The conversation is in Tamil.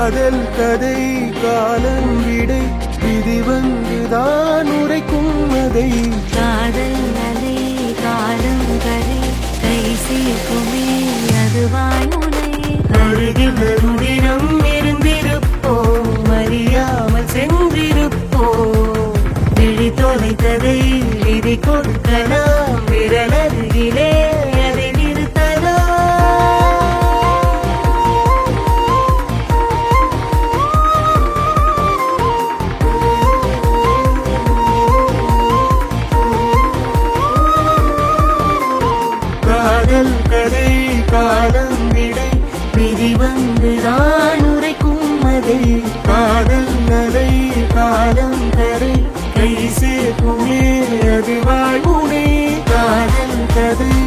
காதல் கதை காலம் விடை விதி வந்துதான் உரைக்கும் அதை காதல் அலை காலம் கரை கை சேர்க்குமே அதுவாய் முனை அருகில் நெருங்கிடம் இருந்திருப்போம் அறியாமல் சென்றிருப்போம் விழி தொலைத்ததை விதி கொடுக்கலாம் விரலருகிலே அதை நிறுத்தலாம் காதல் கதை காலம் விடை விதி வந்துதான் உரைக்கும் அதை காதல் நலை காலம் கரை கை சேர்க்குமே அது வாழ்வுனே காதல் கதை